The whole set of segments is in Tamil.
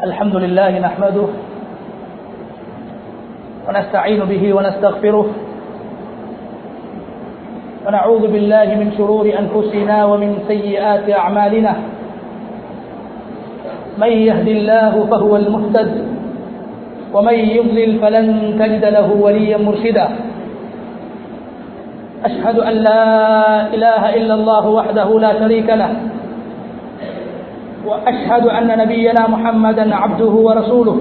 الحمد لله نحمده ونستعين به ونستغفره ونعوذ بالله من شرور أنفسنا ومن سيئات أعمالنا من يهد الله فهو المهتد ومن يضلل فلن تجد له وليا مرشدا أشهد أن لا إله إلا الله وحده لا شريك له وأشهد أن نبينا محمدا عبده ورسوله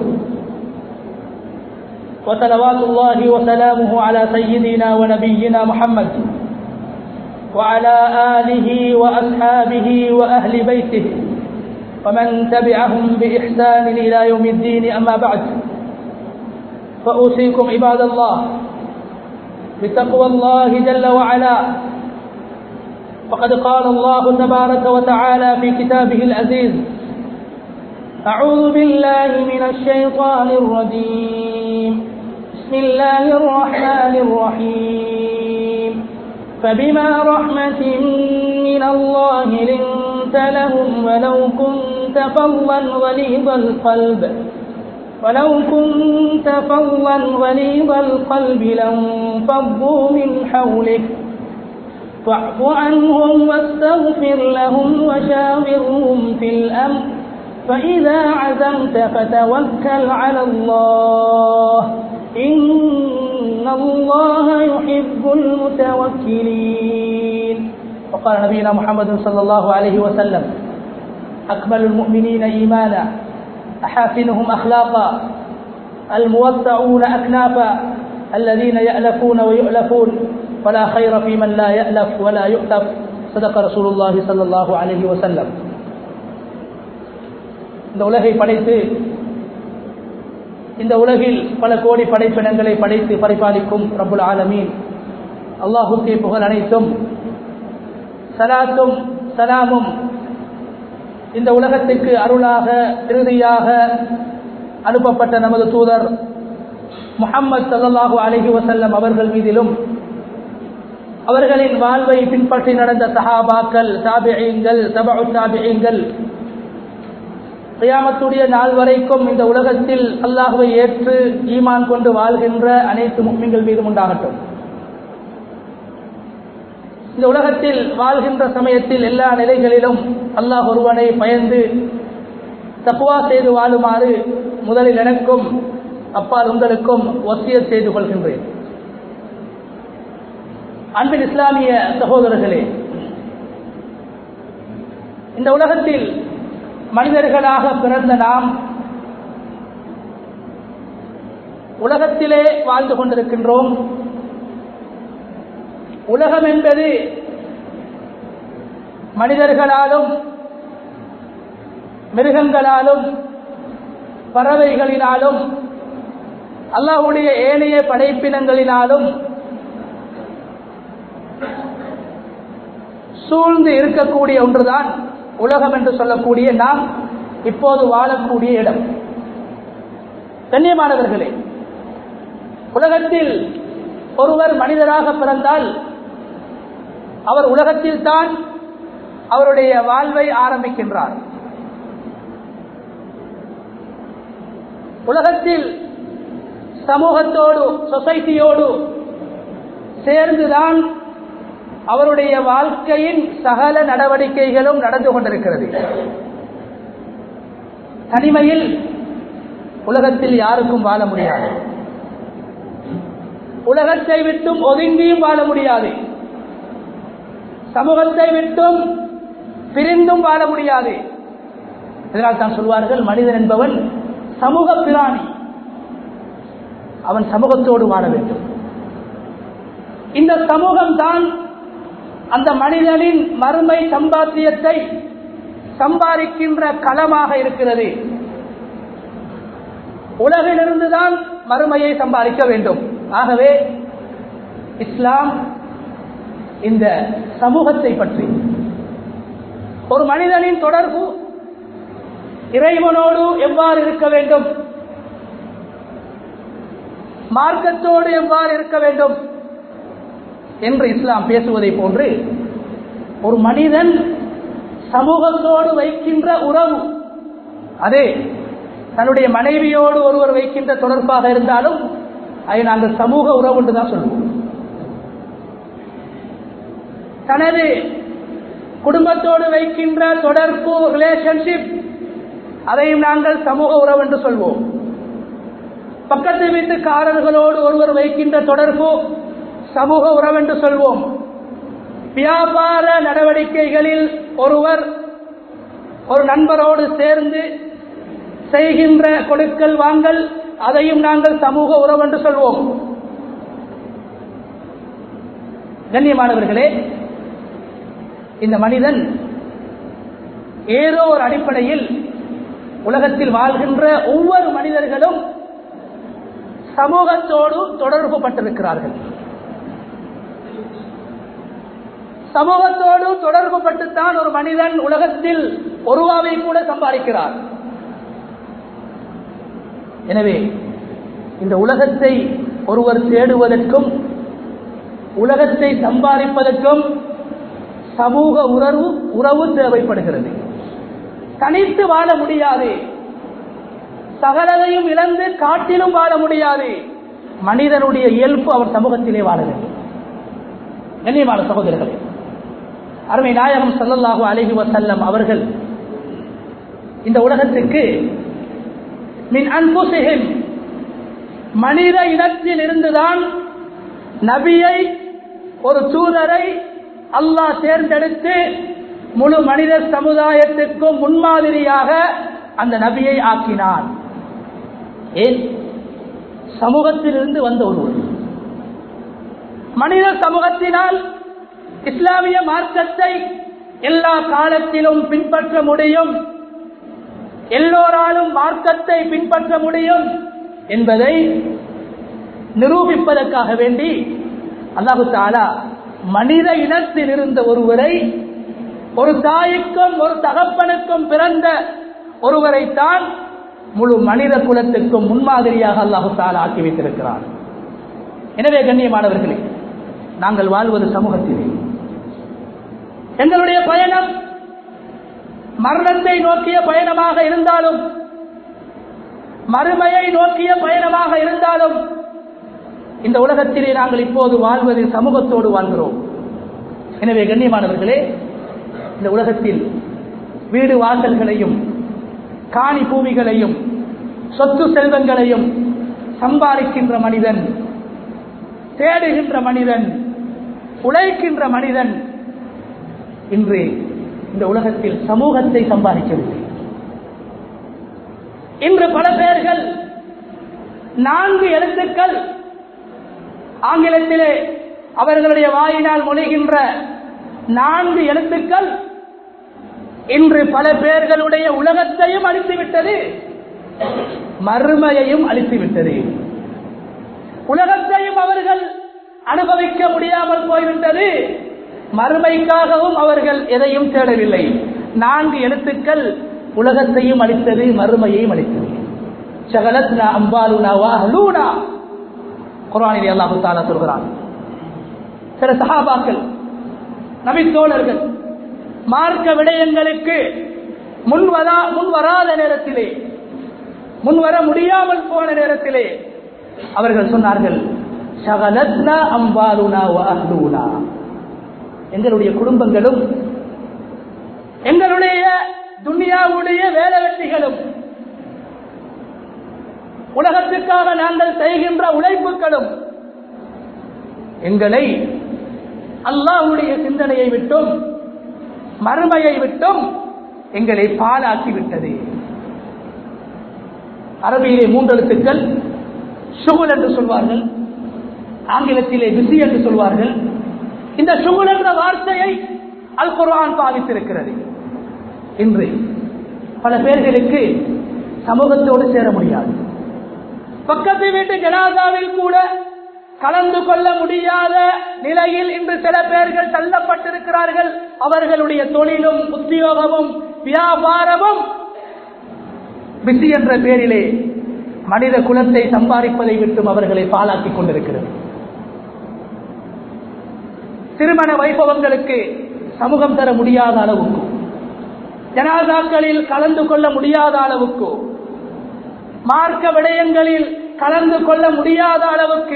وصلوات الله وسلامه على سيدنا ونبينا محمد وعلى آله وأصحابه وأهل بيته ومن تبعهم بإحسان إلى يوم الدين أما بعد فأوصيكم عباد الله بتقوى الله جل وعلا فقد قال الله تبارك وتعالى في كتابه العزيز أعوذ بالله من الشيطان الرجيم بسم الله الرحمن الرحيم فبما رحمة من الله لنت لهم ولو كنت فظا غليظ القلب ولو كنت فظا غليظ القلب لانفضوا من حولك فاعف عنهم واستغفر لهم وشاورهم في الأمر فإذا عزمت فتوكل على الله إن الله يحب المتوكلين وقال نبينا محمد صلى الله عليه وسلم أكمل المؤمنين إيمانا أحاسنهم أخلاقا الموسعون أكنافا الذين يألفون ويؤلفون ولا خير في من لا يألف ولا يؤلف صدق رسول الله صلى الله عليه وسلم இந்த உலகை படைத்து இந்த உலகில் பல கோடி படைப்பினங்களை படைத்து பரிபாலிக்கும் ரபுல் ஆலமீன் அல்லாஹுக்கே புகழ் அனைத்தும் சலாத்தும் சலாமும் இந்த உலகத்துக்கு அருளாக இறுதியாக அனுப்பப்பட்ட நமது தூதர் முகம்மது சல்லாஹூ அலஹி வசல்லம் அவர்கள் மீதிலும் அவர்களின் வாழ்வை பின்பற்றி நடந்த சஹாபாக்கள் தாபியங்கள் தபு தாபியங்கள் கியாமத்துடைய நாள் வரைக்கும் இந்த உலகத்தில் அல்லாஹுவை ஏற்று ஈமான் கொண்டு வாழ்கின்ற அனைத்து முக்மிங்கள் மீதும் உண்டாகட்டும் இந்த உலகத்தில் வாழ்கின்ற சமயத்தில் எல்லா நிலைகளிலும் அல்லாஹ் ஒருவனை பயந்து தப்புவா செய்து வாழுமாறு முதலில் எனக்கும் அப்பால் உங்களுக்கும் ஒத்திய செய்து கொள்கின்றேன் அன்பின் இஸ்லாமிய சகோதரர்களே இந்த உலகத்தில் மனிதர்களாக பிறந்த நாம் உலகத்திலே வாழ்ந்து கொண்டிருக்கின்றோம் உலகம் என்பது மனிதர்களாலும் மிருகங்களாலும் பறவைகளினாலும் அல்லாஹுடைய ஏனைய படைப்பினங்களினாலும் சூழ்ந்து இருக்கக்கூடிய ஒன்றுதான் உலகம் என்று சொல்லக்கூடிய நாம் இப்போது வாழக்கூடிய இடம் கண்ணியமானவர்களே உலகத்தில் ஒருவர் மனிதராக பிறந்தால் அவர் உலகத்தில் தான் அவருடைய வாழ்வை ஆரம்பிக்கின்றார் உலகத்தில் சமூகத்தோடு சொசைட்டியோடு சேர்ந்துதான் அவருடைய வாழ்க்கையின் சகல நடவடிக்கைகளும் நடந்து கொண்டிருக்கிறது தனிமையில் உலகத்தில் யாருக்கும் வாழ முடியாது உலகத்தை விட்டும் ஒதுங்கியும் வாழ முடியாது சமூகத்தை விட்டும் பிரிந்தும் வாழ முடியாது இதனால் தான் சொல்வார்கள் மனிதன் என்பவன் சமூக பிராணி அவன் சமூகத்தோடு வாழ வேண்டும் இந்த சமூகம் தான் அந்த மனிதனின் மறுமை சம்பாத்தியத்தை சம்பாதிக்கின்ற களமாக இருக்கிறது உலகிலிருந்துதான் மறுமையை சம்பாதிக்க வேண்டும் ஆகவே இஸ்லாம் இந்த சமூகத்தை பற்றி ஒரு மனிதனின் தொடர்பு இறைவனோடு எவ்வாறு இருக்க வேண்டும் மார்க்கத்தோடு எவ்வாறு இருக்க வேண்டும் என்று இஸ்லாம் பேசுவதை போன்று ஒரு மனிதன் சமூகத்தோடு வைக்கின்ற உறவு அதே தன்னுடைய மனைவியோடு ஒருவர் வைக்கின்ற தொடர்பாக இருந்தாலும் அதை நாங்கள் சமூக உறவு என்று தான் சொல்லுவோம் தனது குடும்பத்தோடு வைக்கின்ற தொடர்பு ரிலேஷன்ஷிப் அதையும் நாங்கள் சமூக உறவு என்று சொல்வோம் பக்கத்து வீட்டுக்காரர்களோடு ஒருவர் வைக்கின்ற தொடர்பு சமூக உறவு என்று சொல்வோம் வியாபார நடவடிக்கைகளில் ஒருவர் ஒரு நண்பரோடு சேர்ந்து செய்கின்ற கொடுக்கல் வாங்கல் அதையும் நாங்கள் சமூக உறவு என்று சொல்வோம் கண்ணியமானவர்களே இந்த மனிதன் ஏதோ ஒரு அடிப்படையில் உலகத்தில் வாழ்கின்ற ஒவ்வொரு மனிதர்களும் சமூகத்தோடு தொடர்பு பட்டிருக்கிறார்கள் சமூகத்தோடு தொடர்பு பட்டுத்தான் ஒரு மனிதன் உலகத்தில் ஒருவாவை கூட சம்பாதிக்கிறார் எனவே இந்த உலகத்தை ஒருவர் தேடுவதற்கும் உலகத்தை சம்பாதிப்பதற்கும் சமூக உறவு உறவு தேவைப்படுகிறது தனித்து வாழ முடியாது சகலதையும் இழந்து காட்டிலும் வாழ முடியாது மனிதனுடைய இயல்பு அவர் சமூகத்திலே வாழ வேண்டும் கண்ணியமான சகோதரர்களே அருமை நாயகம் சல்லல்லாஹு அலைஹி வசல்லம் அவர்கள் இந்த உலகத்துக்கு மின் அன்புசிஹிம் மனித இனத்தில் இருந்துதான் நபியை ஒரு தூதரை அல்லாஹ் தேர்ந்தெடுத்து முழு மனித சமுதாயத்திற்கும் முன்மாதிரியாக அந்த நபியை ஆக்கினான் ஏன் சமூகத்திலிருந்து வந்த ஒருவர் மனித சமூகத்தினால் இஸ்லாமிய மார்க்கத்தை எல்லா காலத்திலும் பின்பற்ற முடியும் எல்லோராலும் மார்க்கத்தை பின்பற்ற முடியும் என்பதை நிரூபிப்பதற்காக வேண்டி அல்லாஹு தாலா மனித இனத்தில் இருந்த ஒருவரை ஒரு தாய்க்கும் ஒரு தகப்பனுக்கும் பிறந்த ஒருவரைத்தான் முழு மனித குலத்துக்கும் முன்மாதிரியாக அல்லாஹு தாலா ஆக்கி வைத்திருக்கிறார் எனவே கண்ணியமானவர்களே நாங்கள் வாழ்வது சமூகத்திலே எங்களுடைய பயணம் மரணத்தை நோக்கிய பயணமாக இருந்தாலும் மறுமையை நோக்கிய பயணமாக இருந்தாலும் இந்த உலகத்திலே நாங்கள் இப்போது வாழ்வது சமூகத்தோடு வாழ்கிறோம் எனவே கண்ணியமானவர்களே இந்த உலகத்தில் வீடு வாசல்களையும் காணி பூமிகளையும் சொத்து செல்வங்களையும் சம்பாதிக்கின்ற மனிதன் தேடுகின்ற மனிதன் உழைக்கின்ற மனிதன் இன்று இந்த உலகத்தில் சமூகத்தை சம்பாதிக்கவில்லை இன்று பல பேர்கள் நான்கு எழுத்துக்கள் ஆங்கிலத்திலே அவர்களுடைய வாயினால் மொழிகின்ற நான்கு எழுத்துக்கள் இன்று பல பேர்களுடைய உலகத்தையும் அழித்துவிட்டது மறுமையையும் அழித்துவிட்டது உலகத்தையும் அவர்கள் அனுபவிக்க முடியாமல் போய்விட்டது மறுமைக்காகவும் அவர்கள் எதையும் தேடவில்லை நான்கு எழுத்துக்கள் உலகத்தையும் அளித்தது மறுமையையும் அளித்தது சகலத்னா அம்பாலுனா வாஹலூனா குரானிலே அல்லாஹு தாலா சொல்கிறான் சில சஹாபாக்கள் நபித்தோழர்கள் மார்க்க விடயங்களுக்கு முன்வரா முன்வராத நேரத்திலே முன்வர முடியாமல் போன நேரத்திலே அவர்கள் சொன்னார்கள் சகலத்னா அம்பாலுனா வாஹலூனா எங்களுடைய குடும்பங்களும் எங்களுடைய துனியாவுடைய வேலை வெட்டிகளும் உலகத்துக்காக நாங்கள் செய்கின்ற உழைப்புகளும் எங்களை அல்லாஹுடைய சிந்தனையை விட்டும் மறுமையை விட்டும் எங்களை பாலாக்கி விட்டது அரபியிலே மூன்றெழுத்துக்கள் சுகுல் என்று சொல்வார்கள் ஆங்கிலத்திலே பிசி என்று சொல்வார்கள் இந்த சுகுல் என்ற வார்த்தையை அல் குர்ஆன் பாவித்திருக்கிறது இன்று பல பேர்களுக்கு சமூகத்தோடு சேர முடியாது பக்கத்து வீட்டு ஜனாதாவில் கூட கலந்து கொள்ள முடியாத நிலையில் இன்று சில பேர்கள் தள்ளப்பட்டிருக்கிறார்கள் அவர்களுடைய தொழிலும் உத்தியோகமும் வியாபாரமும் பிசி என்ற பேரிலே மனித குலத்தை சம்பாதிப்பதை விட்டும் அவர்களை பாலாக்கிக் கொண்டிருக்கிறது திருமண வைபவங்களுக்கு சமூகம் தர முடியாத அளவுக்கு ஜனாதாக்களில் கலந்து கொள்ள முடியாத அளவுக்கு மார்க்க விடயங்களில் கலந்து கொள்ள முடியாத அளவுக்கு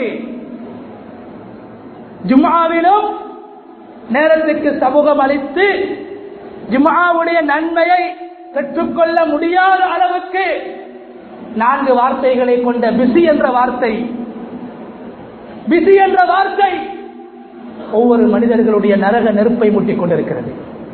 ஜும்ஆவிலும் நேரத்துக்கு சமூகம் அளித்து ஜும்ஆவுடைய நன்மையை பெற்றுக்கொள்ள முடியாத அளவுக்கு நான்கு வார்த்தைகளை கொண்ட பிசி என்ற வார்த்தை பிசி என்ற வார்த்தை ஒவ்வொரு மனிதர்களுடைய நரக நெருப்பை மூட்டிக் கொண்டிருக்கிறது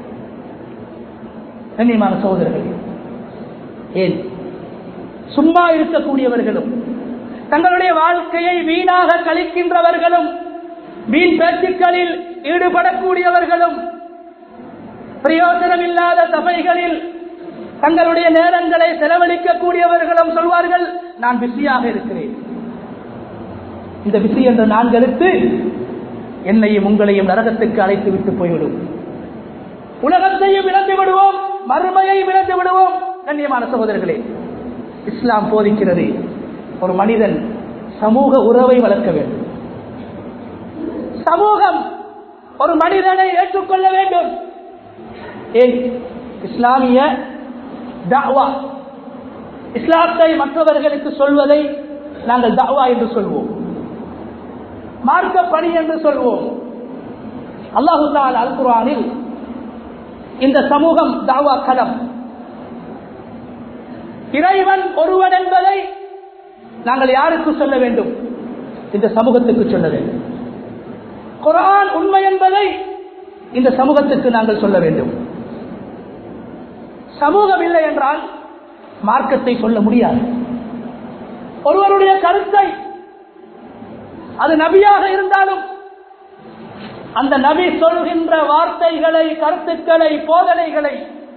கண்ணியமான சகோதரர்கள் ஏன் சும்மா இருக்கக்கூடியவர்களும் தங்களுடைய வாழ்க்கையை வீணாக கழிக்கின்றவர்களும் வீண் பேச்சுக்களில் ஈடுபடக்கூடியவர்களும் பிரயோஜனம் இல்லாத சபைகளில் தங்களுடைய நேரங்களை செலவழிக்கக்கூடியவர்களும் சொல்வார்கள் நான் பிஸியாக இருக்கிறேன் இந்த பிஸி என்ற நான்கெழுத்து என்னையும் உங்களையும் நரகத்துக்கு அழைத்து விட்டு போய்விடும் உலகத்தையும் இழந்து விடுவோம் மறுமையை இழந்து விடுவோம் கண்ணியமான சகோதரர்களே இஸ்லாம் போதிக்கிறது ஒரு மனிதன் சமூக உறவை வளர்க்க வேண்டும் சமூகம் ஒரு மனிதனை ஏற்றுக்கொள்ள வேண்டும் ஏன் இஸ்லாமிய தாவா இஸ்லாத்தை மற்றவர்களுக்கு சொல்வதை நாங்கள் தாவா என்று சொல்வோம் மார்க்க பணி என்று சொல்வோம் அல்லாஹு அல் குரானில் இந்த சமூகம் தாவா களம் இறைவன் ஒருவன் என்பதை நாங்கள் யாருக்கு சொல்ல வேண்டும் இந்த சமூகத்துக்கு சொல்ல வேண்டும் குரான் உண்மை என்பதை இந்த சமூகத்துக்கு நாங்கள் சொல்ல வேண்டும் சமூகம் இல்லை என்றால் மார்க்கத்தை சொல்ல முடியாது ஒருவருடைய கருத்தை அது நபியாக இருந்தாலும் அந்த நபி சொல்கின்ற வார்த்தைகளை கருத்துக்களை போதனைகளை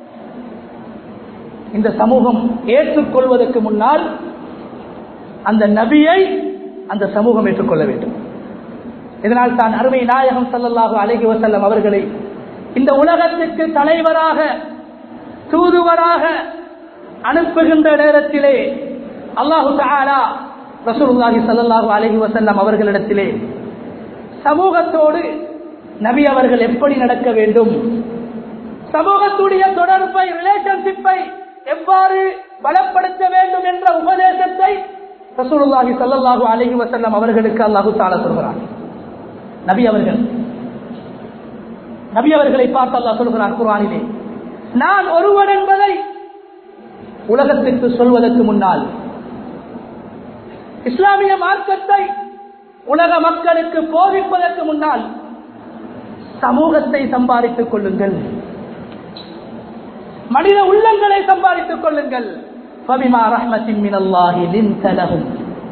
இந்த சமூகம் ஏற்றுக்கொள்வதற்கு முன்னால் அந்த நபியை அந்த சமூகம் ஏற்றுக்கொள்ள வேண்டும் இதனால் தான் அருமை நாயகம் சல்லல்லாஹு அலஹி வசல்லம் அவர்களை இந்த உலகத்துக்கு தலைவராக தூதுவராக அனுப்புகின்ற நேரத்திலே அல்லாஹு தாலா ரசூலுல்லாஹி சல்லாஹூ அலஹி வசல்லம் அவர்களிடத்திலே சமூகத்தோடு நபி அவர்கள் எப்படி நடக்க வேண்டும் சமூகத்துடைய தொடர்பை ரிலேஷன்ஷிப்பை எவ்வாறு பலப்படுத்த வேண்டும் என்ற உபதேசத்தை ரசூலுல்லாஹி சல்லாஹூ அலஹி வசல்லம் அவர்களுக்கு அல்லாஹு தாலா சொல்கிறார் நபி அவர்கள் நபி அவர்களை பார்த்து அல்லாஹ் சொல்கிறார் குர்ஆனிலே நான் ஒருவன் என்பதை உலகத்திற்கு சொல்வதற்கு முன்னால் இஸ்லாமிய மார்க்கத்தை உலக மக்களுக்கு போதிப்பதற்கு முன்னால் சமூகத்தை சம்பாதித்துக் கொள்ளுங்கள் மனித உள்ளங்களை சம்பாதித்துக் கொள்ளுங்கள் பபிமா ரஹ்மத்தின் மினல்லாஹி லின்த லஹும்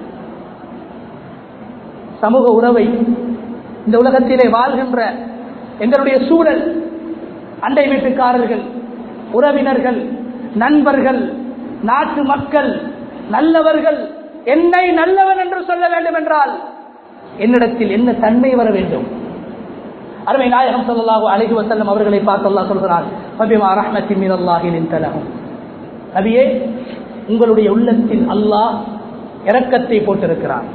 சமூக உறவை இந்த உலகத்திலே வாழ்கின்ற எங்களுடைய சூழல் அண்டை வீட்டுக்காரர்கள் உறவினர்கள் நண்பர்கள் நாட்டு மக்கள் நல்லவர்கள் என்னை நல்லவன் என்று சொல்ல வேண்டும் என்றால் என்னிடத்தில் என்ன தன்மை வர வேண்டும் அருமை நாயகம் சொல்லலாக அழகி வசல்லம் அவர்களை பார்த்து அல்லா சொல்கிறார் பபிமா ரஹ்மத்தின் மீனல்லாஹின் தலகம் நபியே உங்களுடைய உள்ளத்தில் அல்லாஹ் இரக்கத்தை போட்டிருக்கிறார்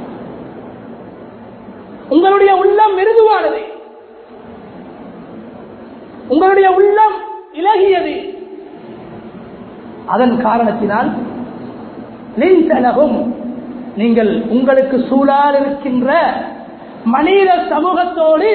உங்களுடைய உள்ளம் மிருதுவானது உங்களுடைய உள்ளம் இலகியது அதன் காரணத்தினால் லின்தலகும் நீங்கள் உங்களுக்கு சூழால் இருக்கின்ற மனித சமூகத்தோடு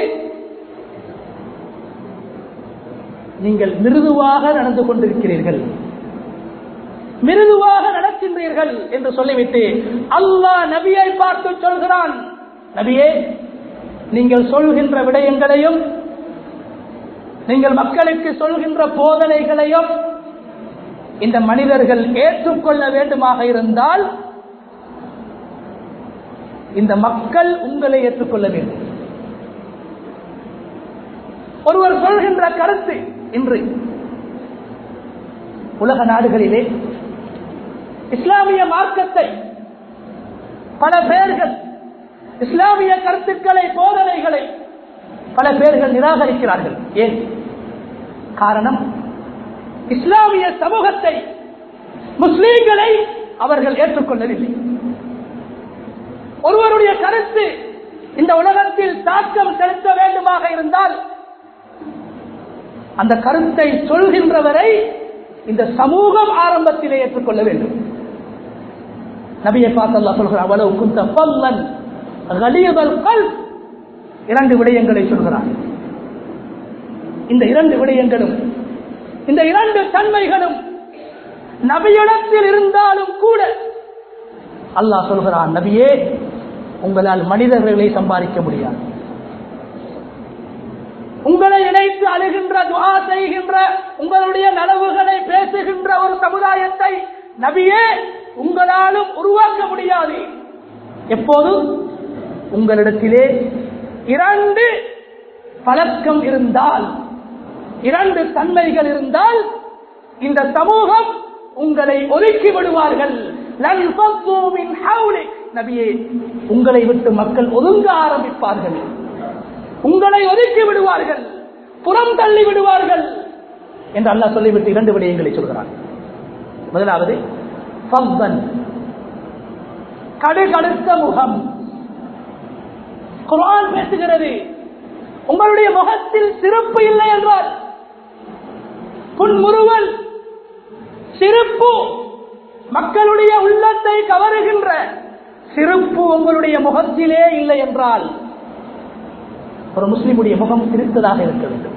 நீங்கள் மிருதுவாக நடந்து கொண்டிருக்கிறீர்கள் மிருதுவாக நடக்கின்றீர்கள் என்று சொல்லிவிட்டு அல்லாஹ் நபியை பார்த்து சொல்கிறான் நபியே நீங்கள் சொல்கின்ற விடயங்களையும் நீங்கள் மக்களுக்கு சொல்கின்ற போதனைகளையும் இந்த மனிதர்கள் ஏற்றுக்கொள்ள வேண்டுமாக இருந்தால் இந்த மக்கள் உங்களை ஏற்றுக்கொள்ள வேண்டும் ஒருவர் சொல்கின்ற கருத்து இன்று உலக நாடுகளிலே இஸ்லாமிய மார்க்கத்தை பல பேர்கள் இஸ்லாமிய கருத்துக்களை போதனைகளை பல பேர்கள் நிராகரிக்கிறார்கள் ஏன் காரணம் இஸ்லாமிய சமூகத்தை முஸ்லீம்களை அவர்கள் ஏற்றுக்கொள்ளவில்லை ஒருவருடைய கருத்து இந்த உலகத்தில் தாக்கம் செலுத்த வேண்டுமாக இருந்தால் அந்த கருத்தை சொல்கின்றவரை இந்த சமூகம் ஆரம்பத்திலே ஏற்றுக்கொள்ள வேண்டும் நபியை பார்த்து அல்லாஹ் சொல்கிறார் அவ்வளவு குந்த பல்லன் கலியதல் கல் இரண்டு விடயங்களை சொல்கிறார் இந்த இரண்டு விடயங்களும் இந்த இரண்டு தன்மைகளும் நபியிடத்தில் இருந்தாலும் கூட அல்லாஹ் சொல்கிறான் நபியே உங்களால் மனிதர்களை சம்பாதிக்க முடியாது உங்களை இணைத்து அழுகின்ற துஆ செய்கின்ற உங்களுடைய நனவுகளை பேசுகின்ற ஒரு சமுதாயத்தை நபியே உங்களாலும் உருவாக்க முடியாது எப்போது உங்களிடத்திலே இரண்டு பழக்கம் இருந்தால் இரண்டு தன்மைகள் இருந்தால் இந்த சமூகம் உங்களை ஒதுக்கி விடுவார்கள் லன் ஃபத்து மின் ஹவுலிக். நபியே உங்களை விட்டு மக்கள் ஒதுங்க ஆரம்பிப்பார்கள் உங்களை ஒதுக்கி விடுவார்கள் புறம் தள்ளி விடுவார்கள் என்று அல்லாஹ் சொல்லிவிட்டு இரண்டு விடயங்களை சொல்கிறான் முதலாவது ஃபவ்வன். கடுகடுத்த முகம் குர்ஆன் பேசுகிறது உங்களுடைய முகத்தில் சிறப்பு இல்லை என்றால் புன்முறுவல் சிரிப்பு மக்களுடைய உள்ளத்தை கவருகின்ற சிரிப்பு உங்களுடைய முகத்திலே இல்லை என்றால் ஒரு முஸ்லிமுடைய முகம் சிரித்ததாக இருக்க வேண்டும்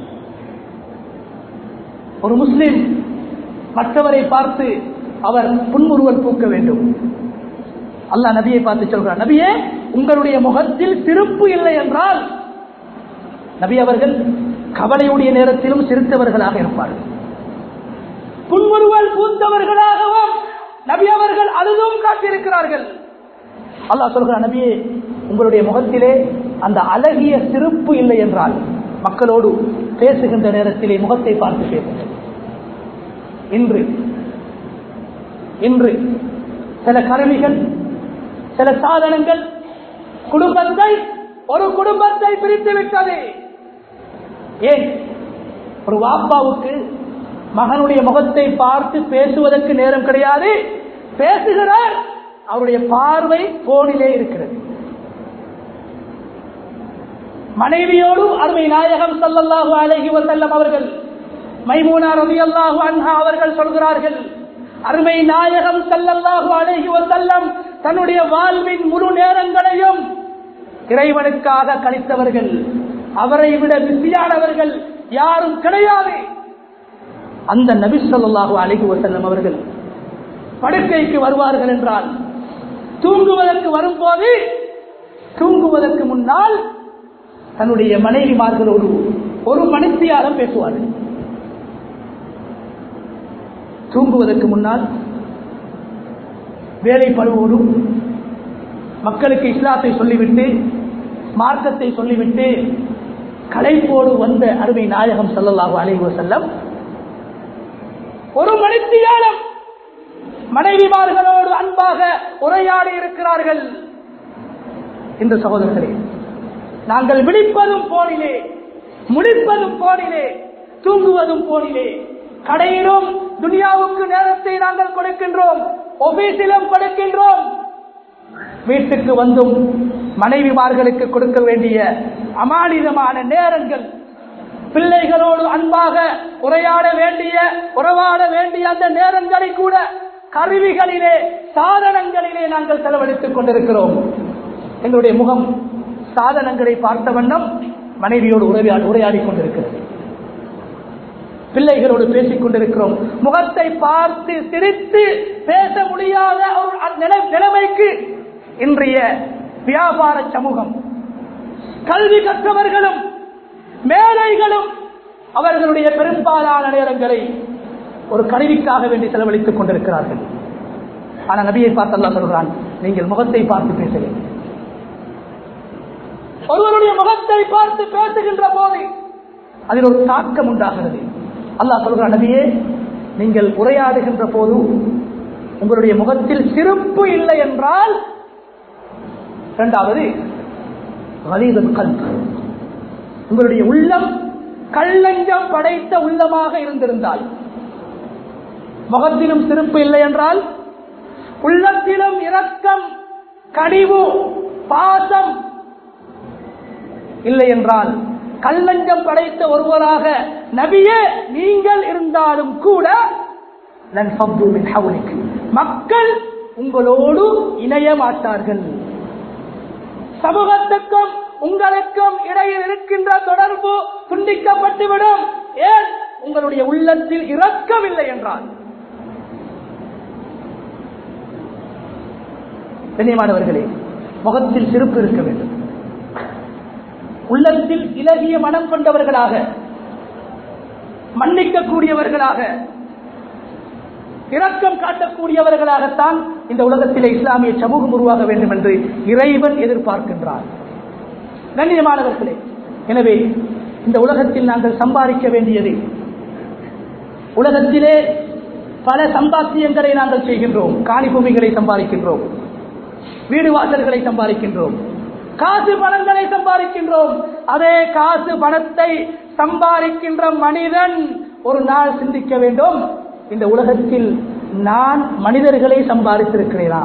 ஒரு முஸ்லிம் மற்றவரை பார்த்து அவர் புன்முறுவல் பூக்க வேண்டும் அல்லாஹ் நபியை பார்த்து சொல்கிறார் நபியே உங்களுடைய முகத்தில் சிரிப்பு இல்லை என்றால் நபி அவர்கள் கவலையுடைய நேரத்திலும் சிரித்தவர்களாக இருப்பார்கள் புன்முறுவல் பூத்தவர்களாகவும் நபி அவர்கள் அழுதும் காட்டியிருக்கிறார்கள் அல்லாஹ் சொல்கிறார் நபியே உங்களுடைய முகத்திலே அந்த அழகிய சிரிப்பு இல்லை என்றால் மக்களோடு பேசுகின்ற நேரத்திலே முகத்தை பார்த்து பேசுங்கள் இன்று இன்று சில கருவிகள் சில சாதனங்கள் குடும்பத்தை ஒரு குடும்பத்தை பிரித்து விட்டது ஏன் ஒரு வாப்பாவுக்கு மகனுடைய முகத்தை பார்த்து பேசுவதற்கு நேரம் கிடையாது பேசுகிறார் அவருடைய பார்வை போனிலே இருக்கிறது மனைவியோடு அருமை நாயகம் ஸல்லல்லாஹு அலைஹி வஸல்லம் அவர்கள் மைமூனா ரலியல்லாஹு அன்ஹா அவர்கள் சொல்கிறார்கள் அருமை நாயகம் ஸல்லல்லாஹு அலைஹி வஸல்லம் தன்னுடைய வாழ்வின் முழு நேரங்களையும் இறைவனுக்காக கழித்தவர்கள் அவரை விட பிஸியானவர்கள் யாரும் கிடையாது அந்த நபி ஸல்லல்லாஹு அலைஹி வஸல்லம் அவர்கள் படுக்கைக்கு வருவார்கள் என்றால் தூங்குவதற்கு வரும்போது தூங்குவதற்கு முன்னால் தன்னுடைய மனைவிமார்களோடு ஒரு மணித்தியாலம் பேசுவார்கள் தூங்குவதற்கு முன்னால் வேலைப்படுவோடு மக்களுக்கு இஸ்லாத்தை சொல்லிவிட்டு மார்க்கத்தை சொல்லிவிட்டு களைப்போடு வந்த அருமை நாயகம் ஸல்லல்லாஹு அலைஹி வஸல்லம் ஒரு மணித்தியாலம் மனைவிமார்களோடு அன்பாக உரையாடி இருக்கிறார்கள் இந்த சகோதரர்களே நாங்கள் விழிப்பதும் போனிலே முடிப்பதும் போனிலே தூங்குவதும் போனிலே கடையிலும் துனியாவுக்கு நேரத்தை நாங்கள் கொடுக்கின்றோம் ஒபீஸிலும் கொடுக்கின்றோம் வீட்டுக்கு வந்தும் மனைவிமார்களுக்கு கொடுக்க வேண்டிய அமானிதமான நேரங்கள் பிள்ளைகளோடு அன்பாக உரையாட வேண்டிய உறவாட வேண்டிய அந்த நேரங்களை கூட கருவிகளிலே சாதனங்களிலே நாங்கள் செலவழித்துக் கொண்டிருக்கிறோம் எங்களுடைய முகம் சாதனங்களை பார்த்த வண்ணம் மனைவியோடு உரையாடி உரையாடிக் கொண்டிருக்கிறது பிள்ளைகளோடு பேசிக் கொண்டிருக்கிறோம் முகத்தை பார்த்து சிரித்து பேச முடியாத ஒரு நிலை- நிலைமைக்கு இன்றைய வியாபார சமூகம் கல்வி கற்றவர்களும் மேலைகளும் அவர்களுடைய பெரும்பாலான நேரங்களை ஒரு கருவிக்காக வேண்டி செலவழித்துக் கொண்டிருக்கிறார்கள் ஆனா நபியை பார்த்து அல்லாஹ் சொல்றான் நீங்கள் முகத்தை பார்த்து பேச வேண்டும் ஒருவருடைய முகத்தை பார்த்து பேசுகின்ற போது அதில் ஒரு தாக்கம் உண்டாகிறது அல்லாஹ் சொல்கிறான் நபியே நீங்கள் உரையாடுகின்ற போது உங்களுடைய முகத்தில் சிரிப்பு இல்லை என்றால் இரண்டாவது வலிதல் கல்பு உங்களுடைய உள்ளம் கல்லஞ்சம் படைத்த உள்ளமாக இருந்திருந்தால் முகத்திலும் சிரிப்பு இல்லை என்றால் உள்ளத்திலும் இரக்கம் கனிவு பாசம் இல்லை என்றால் கல்லஞ்சம் படைத்த ஒருவராக நபியே நீங்கள் இருந்தாலும் கூட லன் ஃபத்து மின் ஹவுலிக். மக்கள் உங்களோடு இணைய மாட்டார்கள் சமூகத்துக்கும் உங்களுக்கும் இடையில் இருக்கின்ற தொடர்பு துண்டிக்கப்பட்டுவிடும் ஏன் உங்களுடைய உள்ளத்தில் இரக்கமில்லை என்றால் கண்ணியமானவர்களே முகத்தில் சிரிப்பு இருக்க வேண்டும் உள்ளத்தில் இலகிய மனம் கொண்டவர்களாக மன்னிக்கக்கூடியவர்களாக இரக்கம் காட்டக்கூடியவர்களாகத்தான் இந்த உலகத்திலே இஸ்லாமிய சமூகம் உருவாக வேண்டும் என்று இறைவன் எதிர்பார்க்கின்றார் கண்ணியமானவர்களே எனவே இந்த உலகத்தில் நாங்கள் சம்பாதிக்க வேண்டியது உலகத்திலே பல சம்பாத்தியங்களை நாங்கள் செய்கின்றோம் காணி பூமிகளை சம்பாதிக்கின்றோம் வீடு வாசல்களை சம்பாதிக்கின்றோம் காசு பணங்களை சம்பாதிக்கின்றோம் அதே காசு பணத்தை சம்பாதிக்கின்ற மனிதன் ஒரு நாள் சிந்திக்க வேண்டும் இந்த உலகத்தில் நான் மனிதர்களை சம்பாதித்திருக்கிறேனா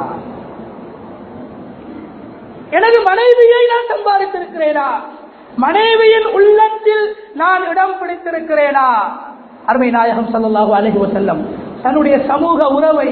எனது மனைவியை நான் சம்பாதித்திருக்கிறேனா மனைவியின் உள்ளத்தில் நான் இடம் பிடித்திருக்கிறேனா அருமை நாயகம் சல்லாஹூ அலஹி வசல்லம் தன்னுடைய சமூக உறவை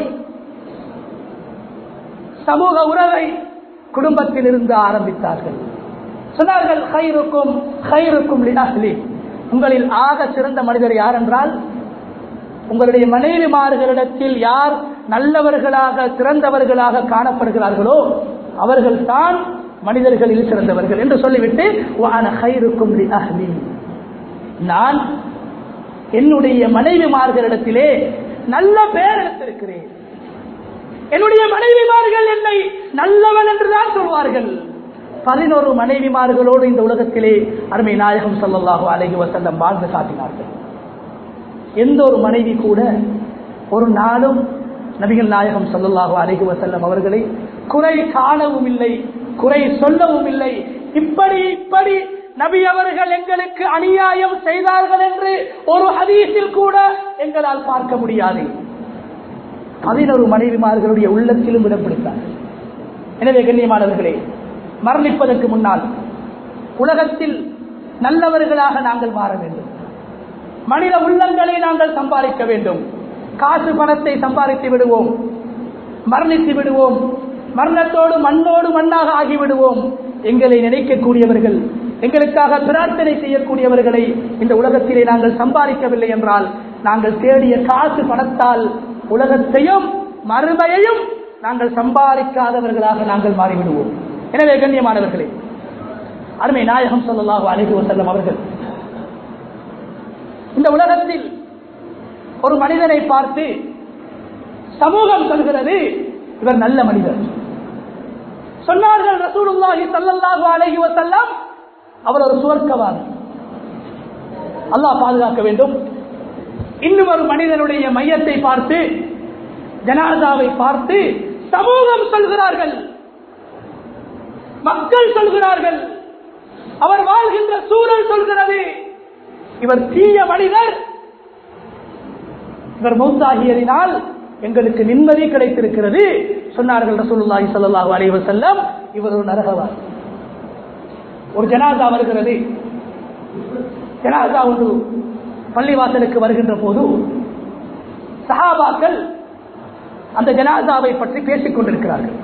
சமூக உறவை குடும்பத்தில் இருந்து ஆரம்பித்தார்கள் சொன்னார்கள் ஹைருக்கும் ஹைருக்கும் லினஹ்லி உங்களில் ஆக சிறந்த மனிதர் யார் என்றால் உங்களுடைய மனைவிமார்களிடத்தில் யார் நல்லவர்களாக சிறந்தவர்களாக காணப்படுகிறார்களோ அவர்கள் தான் மனிதர்களில் சிறந்தவர்கள் என்று சொல்லிவிட்டு வான ஹைருக்கும் லினஹ்லி நான் என்னுடைய மனைவிமார்களிடத்திலே நல்ல பெயர் எடுத்திருக்கிறேன் என்னுடைய மனைவிமார்கள் என்னை நல்லவன் என்றுதான் சொல்வார்கள் பதினோரு மனைவிமார்களோடு இந்த உலகத்திலே அருமை நாயகம் சொல்லல்லாஹு அலஹி வசல்லம் வாழ்ந்து காட்டினார்கள் எந்த ஒரு மனைவி கூட ஒரு நாளும் நபிகள் நாயகம் சொல்லல்லாஹு அலஹி வசல்லம் அவர்களை குறை காணவும் இல்லை குறை சொல்லவும் இல்லை இப்படி இப்படி நபி அவர்கள் எங்களுக்கு அநியாயம் செய்தார்கள் என்று ஒரு ஹதீஸில் கூட எங்களால் பார்க்க முடியாது பதினொரு மனைவிமார்களுடைய உள்ளத்திலும் இடம் பிடித்தார்கள் எனவே கண்ணியமானவர்களே மரணிப்பதற்கு முன்னால் உலகத்தில் நல்லவர்களாக நாங்கள் மாற வேண்டும் மனித உள்ளங்களை நாங்கள் சம்பாதிக்க வேண்டும் காசு பணத்தை சம்பாதித்து விடுவோம் மரணித்து விடுவோம் மரணத்தோடு மண்ணோடு மண்ணாக ஆகிவிடுவோம் எங்களை நினைக்கக்கூடியவர்கள் எங்களுக்காக பிரார்த்தனை செய்யக்கூடியவர்களை இந்த உலகத்திலே நாங்கள் சம்பாதிக்கவில்லை என்றால் நாங்கள் தேடிய காசு பணத்தால் உலகத்தையும் மறுமையையும் நாங்கள் சம்பாதிக்காதவர்களாக நாங்கள் மாறிவிடுவோம் எனவே கண்ணியமானவர்களே அருமை நாயகம் சொல்லலாக அழைத்து வசல்லம் அவர்கள் இந்த உலகத்தில் ஒரு மனிதனை பார்த்து சமூகம் சொல்கிறது இவர் நல்ல மனிதர் சொன்னார்கள் ரசூலுல்லாஹி ஸல்லல்லாஹு அலைஹி வஸல்லம் அவர் ஒரு சுவர்க்கவாதி அல்லாஹ் பாதுகாக்க வேண்டும் இன்னும் ஒரு மனிதனுடைய மையத்தை பார்த்து ஜனாதாவை பார்த்து சமூகம் சொல்கிறார்கள் மக்கள் சொல்கிறார்கள் அவர் வாழ்கின்ற சூழல் சொல்கிறது இவர் தீய மனிதர் இவர் மௌத்தாகியதினால் எங்களுக்கு நிம்மதி கிடைத்திருக்கிறது சொன்னார்கள் ரசூலுல்லாஹி ஸல்லல்லாஹு அலைஹி வஸல்லம் இவர் ஒரு நரகவாதி ஒரு ஜனாதா வருகிறது ஜனாதா ஒன்று பள்ளிவாசலுக்கு வருகின்ற போது சஹாபாக்கள் அந்த ஜனாதாவை பற்றி பேசிக் கொண்டிருக்கிறார்கள்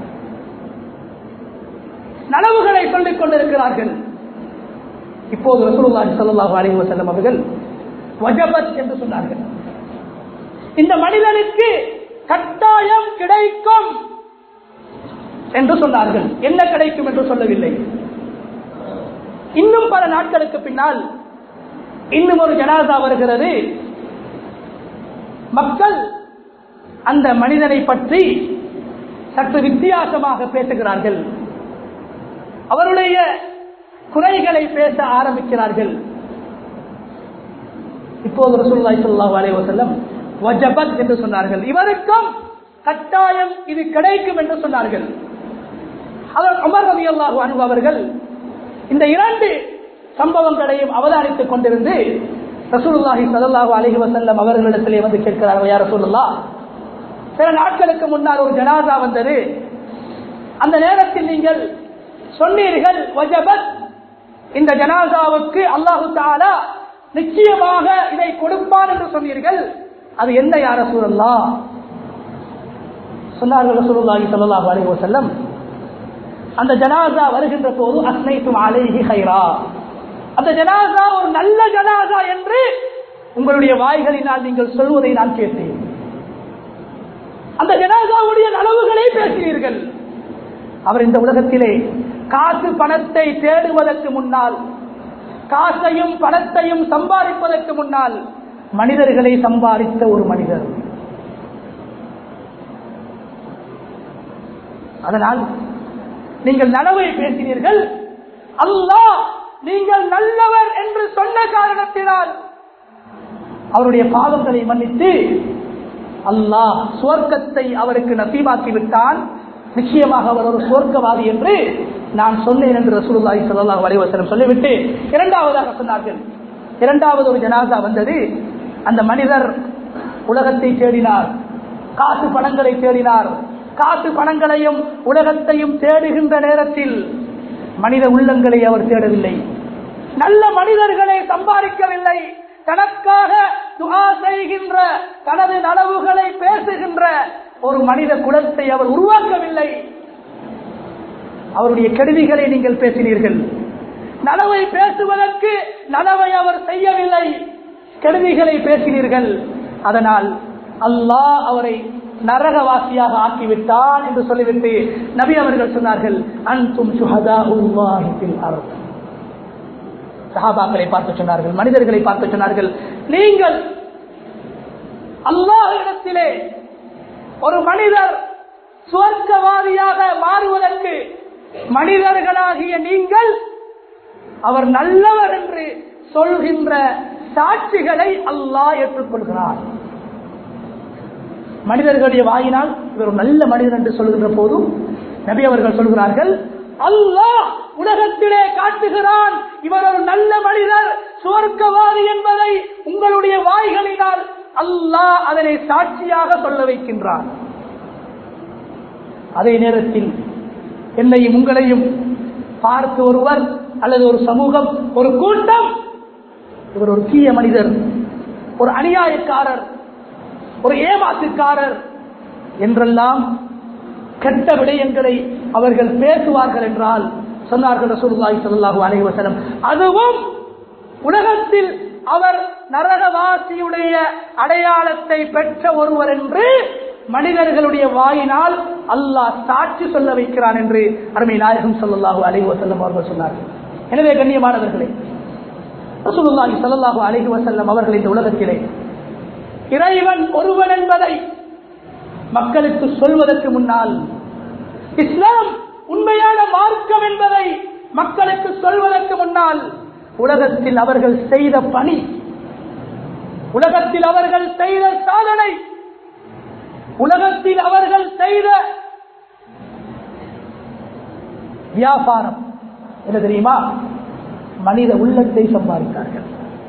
நனவுகளை சொல்லிக் கொண்டிருக்கிறார்கள் இப்போது ரசூலுல்லாஹி ஸல்லல்லாஹு அலைஹி வஸல்லம் அவர்கள் வஜபத் என்று சொன்னார்கள் இந்த மனிதனுக்கு கட்டாயம் கிடைக்கும் என்று சொன்னார்கள் என்ன கிடைக்கும் என்று சொல்லவில்லை இன்னும் பல நாட்களுக்கு பின்னால் இன்னும் ஒரு ஜனாதா வருகிறது மக்கள் அந்த மனிதனை பற்றி சற்று வித்தியாசமாக பேசுகிறார்கள் அவருடைய குறைகளை பேச ஆரம்பிக்கிறார்கள் இப்போது ரசூலுல்லாஹி ஸல்லல்லாஹு அலைஹி வஸல்லம் வஜபத் என்று சொன்னார்கள் இவருக்கும் கட்டாயம் இது கிடைக்கும் என்று சொன்னார்கள் அவர் உமர் ரலியல்லாஹு அன்ஹு அவர்கள் இந்த இரண்டு சம்பவங்களையும் அவதானித்துக் கொண்டிருந்து ரசூலுல்லாஹி ஸல்லல்லாஹு அலைஹி வஸல்லம் அவர்களிடத்திலே வந்து கேட்கிறார்கள் யார் ரசூலுல்லாஹ் சில நாட்களுக்கு முன்னால் ஒரு ஜனாதா வந்தது அந்த நேரத்தில் நீங்கள் சொன்னீர்கள் வஜபத் இந்த ஜனாசாவுக்கு அல்லாஹு தாலா நிச்சயமாக இதை கொடுப்பான் என்று சொன்னீர்கள் அது என்ன யார சூழல்லா சொன்னார்கள் ரசூலுல்லாஹி ஸல்லல்லாஹு அலைஹி வஸல்லம் அந்த ஜனாசா வருகின்ற போது அஸ்னைத்தும் அலைஹி ஹைரா அந்த ஜனாசா ஒரு நல்ல ஜனாசா என்று உங்களுடைய வாய்களினால் நீங்கள் சொல்வதை நான் கேட்டேன் அந்த ஜனாசாவுடைய நலவுகளை பேசினீர்கள் அவர் இந்த உலகத்திலே காசு பணத்தை தேடுவதற்கு முன்னால் காசையும் பணத்தையும் சம்பாதிப்பதற்கு முன்னால் மனிதர்களை சம்பாதித்த ஒரு மனிதர் அதனால் நீங்கள் நனவை பேசினீர்கள் அல்லாஹ் நீங்கள் நல்லவர் என்று சொன்ன காரணத்தினால் அவருடைய பாவங்களை மன்னித்து அல்லாஹ் சுவர்க்கத்தை அவருக்கு நசீபாக்கி விட்டான் நிச்சயமாக அவர் ஒரு சுவர்க்கவாதி என்று நான் சொன்னேன் என்று ரசூலுல்லாஹி ஸல்லல்லாஹு அலைஹி வஸல்லம் சொல்லிவிட்டு இரண்டாவதாக சொன்னார்கள் இரண்டாவது ஒரு ஜனாசா வந்தது அந்த மனிதர் உலகத்தை தேடினார் காசு பணங்களை தேடினார் காசு பணங்களையும் உலகத்தையும் தேடுகின்ற நேரத்தில் மனித உள்ளங்களை அவர் தேடவில்லை நல்ல மனிதர்களை சம்பாதிக்கவில்லை தனக்காக துகா செய்கின்ற தனது நனவுகளை பேசுகின்ற ஒரு மனித குலத்தை அவர் உருவாக்கவில்லை அவருடைய கருவிகளை நீங்கள் பேசினீர்கள் நனவை பேசுவதற்கு நனவை அவர் செய்யவில்லை கருவிகளை பேசினீர்கள் அதனால் அல்லாஹ் அவரை நரகவாசியாக ஆக்கிவிட்டான் என்று சொல்லிவிட்டு நபி அவர்கள் சொன்னார்கள் அன்தும் சுஹதா சஹாபாக்களை பார்த்து சொன்னார்கள் மனிதர்களை பார்த்து சொன்னார்கள் நீங்கள் அல்லாஹ் இடத்திலே ஒரு மனிதர் சுவர்க்கவாதியாக மாறுவதற்கு மனிதர்களாகிய நீங்கள் அவர் நல்லவர் என்று சொல்கின்ற சாட்சிகளை அல்லாஹ் ஏற்றுக்கொள்கிறார் மனிதர்களுடைய வாயினால் இவர் ஒரு நல்ல மனிதர் என்று சொல்கின்ற போதும் நபி அவர்கள் சொல்கிறார்கள் அல்லாஹ் உலகத்திலே காட்டுகிறான் இவர் ஒரு நல்ல மனிதர் சுவர்க்கவாதி என்பதை உங்களுடைய வாய்களினால் அல்லாஹ் அதனை சாட்சியாக சொல்ல வைக்கின்றான் அதே நேரத்தில் என்னையும் உங்களையும் பார்த்து ஒருவர் அல்லது ஒரு சமூகம் ஒரு கூட்டம் இவர் ஒரு தீய மனிதர் ஒரு அநியாயக்காரர் ஒரு ஏமாத்துக்காரர் என்றெல்லாம் கெட்ட விடயங்களை அவர்கள் பேசுவார்கள் என்றால் சொன்னார்கள் ரசூலுல்லாஹி ஸல்லல்லாஹு அலைஹி வஸல்லம் அதுவும் உலகத்தில் அவர் நரகவாசியுடைய அடையாளத்தை பெற்ற ஒருவர் என்று மனிதர்களுடைய வாயினால் அல்லாஹ் சாட்சி சொல்ல வைக்கிறான் என்று அருமை நாயகம் ஸல்லல்லாஹு அலைஹி வஸல்லம் அவர்கள் சொன்னார்கள் எனவே கண்ணியமானவர்களே ரசூலுல்லாஹி ஸல்லல்லாஹு அலைஹி வஸல்லம் அவர்கள் இந்த உலகத்திலே இறைவன் ஒருவன் என்பதை மக்களுக்கு சொல்வதற்கு முன்னால் இஸ்லாம் உண்மையான மார்க்கம் என்பதை மக்களுக்கு சொல்வதற்கு முன்னால் உலகத்தில் அவர்கள் செய்த பணி உலகத்தில் அவர்கள் செய்த சாதனை உலகத்தில் அவர்கள் செய்த வியாபாரம் என்ன தெரியுமா மனித உள்ளத்தை சம்பாதித்தார்கள்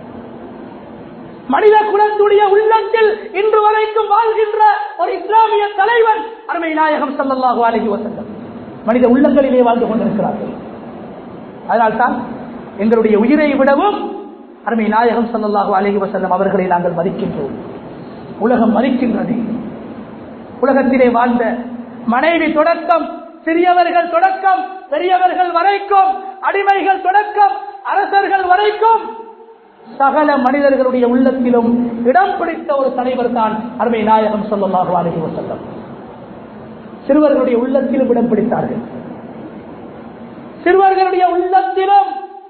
மனித குலத்துடைய உள்ளத்தில் இன்று வரைக்கும் வாழ்கின்ற ஒரு இஸ்லாமிய தலைவன் அருமை நாயகம் சல்லல்லாஹு அலைஹி வஸல்லம் மனித உள்ளங்களிலே வாழ்ந்து கொண்டிருக்கிறார்கள் அதனால்தான் எங்களுடைய உயிரை விடவும் அருமை நாயகம் சல்லல்லாஹு அலைஹி வஸல்லம் அவர்களை நாங்கள் மதிக்கின்றோம் உலகம் மதிக்கின்றது உலகத்திலே வாழ்ந்த மனைவி தொடக்கம் சிறியவர்கள் தொடக்கம் பெரியவர்கள் வரைக்கும் அடிமைகள் தொடக்கம் அரசர்கள் வரைக்கும் சகல மனிதர்களுடைய உள்ளத்திலும் இடம் பிடித்த ஒரு தலைவர் தான் அருமை நாயகம் சொல்லமாக அழகி வசல்லம் சிறுவர்களுடைய உள்ளத்திலும் இடம் பிடித்தார்கள் சிறுவர்களுடைய உள்ளத்திலும்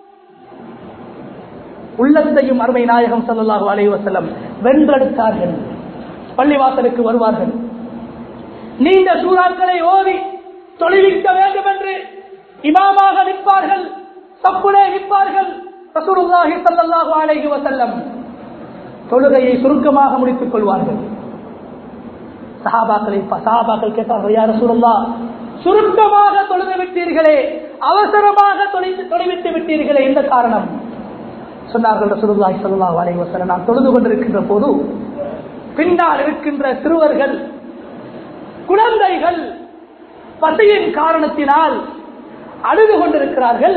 உள்ளத்தையும் அருமை நாயகம் சொல்லலாக அலைஹி வசல்லம் வென்றெடுத்தார்கள் பள்ளிவாசலுக்கு வருவார்கள் நீண்ட சூறாக்களை ஓதி தொழிலிக்க வேண்டும் என்று இமாமாக நிற்பார்கள் தப்புலே நிற்பார்கள் ரசூலுல்லாஹி ஸல்லல்லாஹு அலைஹி வஸல்லம் தொழுகையை சுருக்கமாக முடித்துக் கொள்வார்கள் சஹாபாக்களை சஹாபாக்கள் கேட்டார்கள் யார் ரசூலுல்லாஹ் சுருக்கமாக தொழுது விட்டீர்களே அவசரமாக தொலைத்து தொலைவிட்டு விட்டீர்களே எந்த காரணம் சொன்னார்கள் ரசூலுல்லாஹி ஸல்லல்லாஹு அலைஹி வஸல்லம் நான் தொழுது கொண்டிருக்கின்ற போது பின்னால் இருக்கின்ற சிறுவர்கள் குழந்தைகள் பசியின் காரணத்தினால் அழுது கொண்டிருக்கிறார்கள்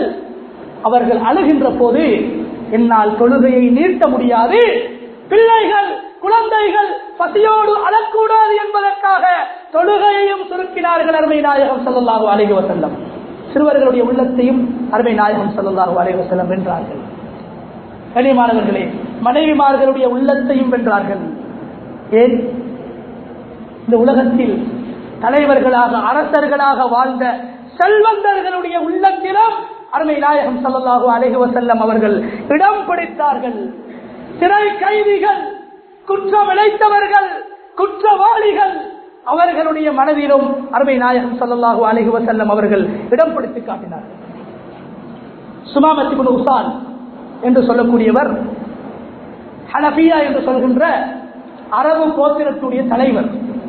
அவர்கள் அழுகின்ற போது என்னால் தொழுகையை நீட்ட முடியாது பிள்ளைகள் குழந்தைகள் பசியோடு அழக்கூடாது என்பதற்காக தொழுகையையும் சுருக்கினார்கள் அருமை நாயகம் ஸல்லல்லாஹு அலைஹி வஸல்லம் சிறுவர்களுடைய உள்ளத்தையும் அருமை நாயகம் ஸல்லல்லாஹு அலைஹி வஸல்லம் வென்றார்கள் கனிமானவர்களே மனைவிமார்களுடைய உள்ளத்தையும் வென்றார்கள் ஏன் இந்த உலகத்தில் தலைவர்களாக அரசர்களாக வாழ்ந்த செல்வந்தர்களுடைய உள்ளத்திலும் அருமை நாயகம் ஸல்லல்லாஹு அலைஹி வஸல்லம் அவர்கள் இடம் பிடித்தார்கள் சிறை கைதிகள் குற்றம் இழைத்தவர்கள் குற்றவாளிகள் அவர்களுடைய மனதிலும் அருமை நாயகம் ஸல்லல்லாஹு அலைஹி வஸல்லம் அவர்கள் இடம் பிடித்து காட்டினார்கள் சுமாமத் இப்னு உசான் என்று சொல்லக்கூடியவர் ஹனபியா என்று சொல்கின்ற அரபு கோத்திரத்துடைய தலைவர்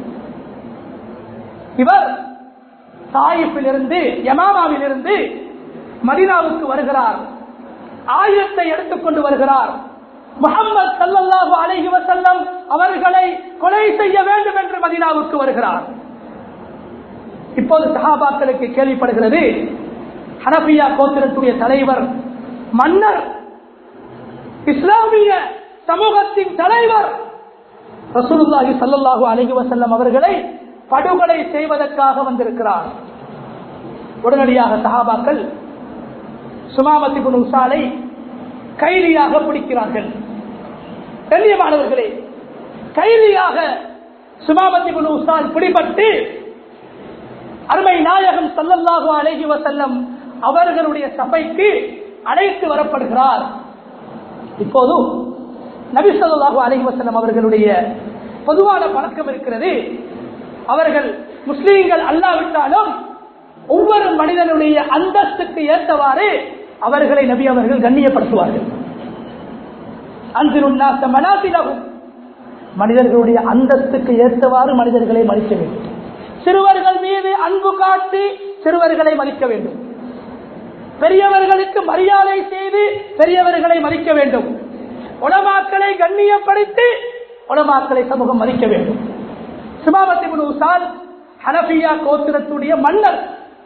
இவர் தாயிப்பிலிருந்து யமாமாவிலிருந்து மதினாவுக்கு வருகிறார் ஆயுதத்தை எடுத்துக்கொண்டு வருகிறார் முகமது சல்லல்லாஹு அலைஹி வஸல்லம் அவர்களை கொலை செய்ய வேண்டும் என்று மதினாவுக்கு வருகிறார் இப்போது சஹாபாக்களுக்கு கேள்விப்படுகிறது ஹனபியா கோத்திரத்துடைய தலைவர் மன்னர் இஸ்லாமிய சமூகத்தின் தலைவர் ரசூலுல்லாஹி ஸல்லல்லாஹு அலைஹி வஸல்லம் அவர்களை படுகொலை செய்வதற்காக வந்திருக்கிறார் உடனடியாக சஹாபாக்கள் சுமாமத்தி குனு உசாலை கைதியாக பிடிக்கிறார்கள் கண்ணியமானவர்களே கைதியாக சுமாமத்தி குனு உசால் பிடிபட்டு அருமை நாயகம் சல்லல்லாஹு அலைஹி வசல்லம் அவர்களுடைய சபைக்கு அழைத்து வரப்படுகிறார் இப்போதும் நபி ஸல்லல்லாஹு அலைஹி வஸல்லம் அவர்களுடைய பொதுவான பழக்கம் இருக்கிறது அவர்கள் முஸ்லீம்கள் அல்லாவிட்டாலும் ஒவ்வொரு மனிதனுடைய அந்தஸ்துக்கு ஏற்றவாறு அவர்களை நபி அவர்கள் கண்ணியப்படுத்துவார்கள் அன்பினுன்னாச மனாசிலகும் மனிதர்களுடைய அந்தஸ்துக்கு ஏற்றவாறு மனிதர்களை மதிக்க வேண்டும் சிறுவர்கள் மீது அன்பு காட்டி சிறுவர்களை மதிக்க வேண்டும் பெரியவர்களுக்கு மரியாதை செய்து பெரியவர்களை மதிக்க வேண்டும் உலமாக்களை கண்ணியப்படுத்தி உலமாக்களை சமூகம் மதிக்க வேண்டும் சுமாமத்தி உசால் ஹனபியா கோத்திரத்துடைய மன்னர்